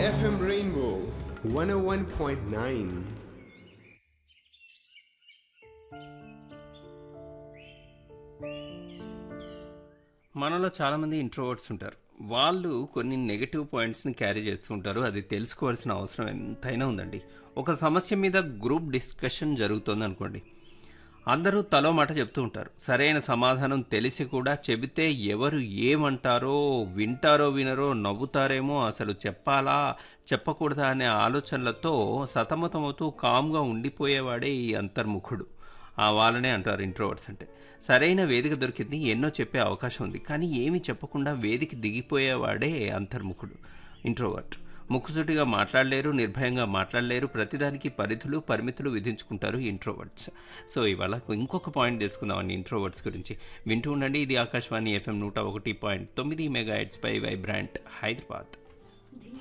FM Rainbow 101.9. మనలో చాలామంది introverts ఉంటారు వాళ్ళు కొన్ని నెగటివ్ పాయింట్స్ని క్యారీ చేస్తూ ఉంటారు అది తెలుసుకోవాల్సిన అవసరం ఎంతైనా ఉందండి ఒక సమస్య మీద గ్రూప్ డిస్కషన్ జరుగుతుంది అనుకోండి అందరూ తలో మాట చెప్తూ ఉంటారు సరైన సమాధానం తెలిసి కూడా చెబితే ఎవరు ఏమంటారో వింటారో వినరో నవ్వుతారేమో అసలు చెప్పాలా చెప్పకూడదా అనే ఆలోచనలతో సతమతమవుతూ కామ్గా ఉండిపోయేవాడే ఈ అంతర్ముఖుడు ఆ వాళ్ళనే అంటారు ఇంట్రోవర్ట్స్ అంటే సరైన వేదిక దొరికింది ఎన్నో చెప్పే అవకాశం ఉంది కానీ ఏమీ చెప్పకుండా వేదిక దిగిపోయేవాడే అంతర్ముఖుడు ఇంట్రోవర్ట్ ముక్కుసూటిగా మాట్లాడలేరు నిర్భయంగా మాట్లాడలేరు ప్రతిదానికి పరిధులు పరిమితులు విధించుకుంటారు ఇంట్రోవర్ట్స్ సో ఇవాళ ఇంకొక పాయింట్ తెలుసుకుందామండి ఇంట్రోవర్ట్స్ గురించి వింటూ ఉండండి ఇది ఆకాశవాణి ఎఫ్ఎం నూట ఒకటి పాయింట్ తొమ్మిది మెగా పై వైబ్రాంట్ హైదరాబాద్